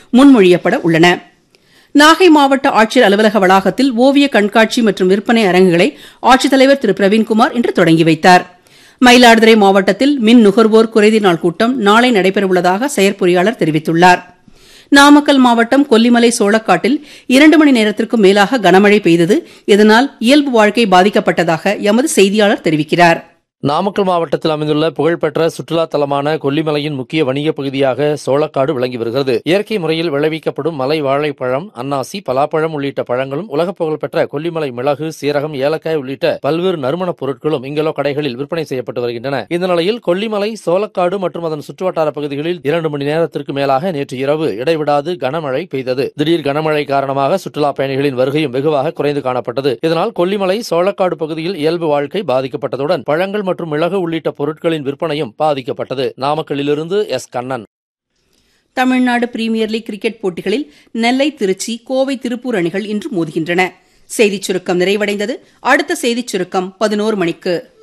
முன்மொழியப்பட உள்ளன நாகை மாவட்ட ஆட்சியர் அலுவலக வளாகத்தில் ஓவிய கண்காட்சி மற்றும் விற்பனை அரங்குகளை ஆட்சித்தலைவர் திரு பிரவீன்குமார் இன்று தொடங்கி வைத்தார் மயிலாடுதுறை மாவட்டத்தில் மின் நுகர்வோர் குறைதீர் நாள் கூட்டம் நாளை நடைபெறவுள்ளதாக செயற்பொறியாளர் தெரிவித்துள்ளார் நாமக்கல் மாவட்டம் கொல்லிமலை சோளக்காட்டில் இரண்டு மணி நேரத்திற்கும் மேலாக கனமழை பெய்தது இதனால் இயல்பு வாழ்க்கை பாதிக்கப்பட்டதாக எமது செய்தியாளர் தெரிவிக்கிறார் நாமக்கல் மாவட்டத்தில் அமைந்துள்ள புகழ்பெற்ற சுற்றுலா தலமான கொல்லிமலையின் முக்கிய வணிக பகுதியாக சோளக்காடு விளங்கி வருகிறது இயற்கை முறையில் விளைவிக்கப்படும் மலை வாழைப்பழம் அன்னாசி பலாப்பழம் உள்ளிட்ட பழங்களும் உலக புகழ்பெற்ற கொல்லிமலை மிளகு சீரகம் ஏலக்காய் உள்ளிட்ட பல்வேறு நறுமணப் பொருட்களும் இங்குள்ள கடைகளில் விற்பனை செய்யப்பட்டு வருகின்றன இந்த நிலையில் கொல்லிமலை சோளக்காடு மற்றும் அதன் சுற்றுவட்டார பகுதிகளில் இரண்டு மணி நேரத்திற்கு மேலாக நேற்று இரவு இடைவிடாது கனமழை பெய்தது திடீர் கனமழை காரணமாக சுற்றுலா பயணிகளின் வருகையும் வெகுவாக குறைந்து காணப்பட்டது இதனால் கொல்லிமலை சோளக்காடு பகுதியில் இயல்பு வாழ்க்கை பாதிக்கப்பட்டதுடன் பழங்கள் மற்றும் மிளகு உள்ளிட்ட பொருட்களின் விற்பனையும் பாதிக்கப்பட்டது நாமக்கல்லிலிருந்து S Kannan Tamil Nadu premier league cricket போட்டிகளில் நெல்லை திருச்சி கோவை திருப்பூர் அணிகள் இன்று மோதுகின்றன செய்திச் சுருக்கம் நிறைவடைந்தது அடுத்த செய்திச் சுருக்கம் பதினோரு மணிக்கு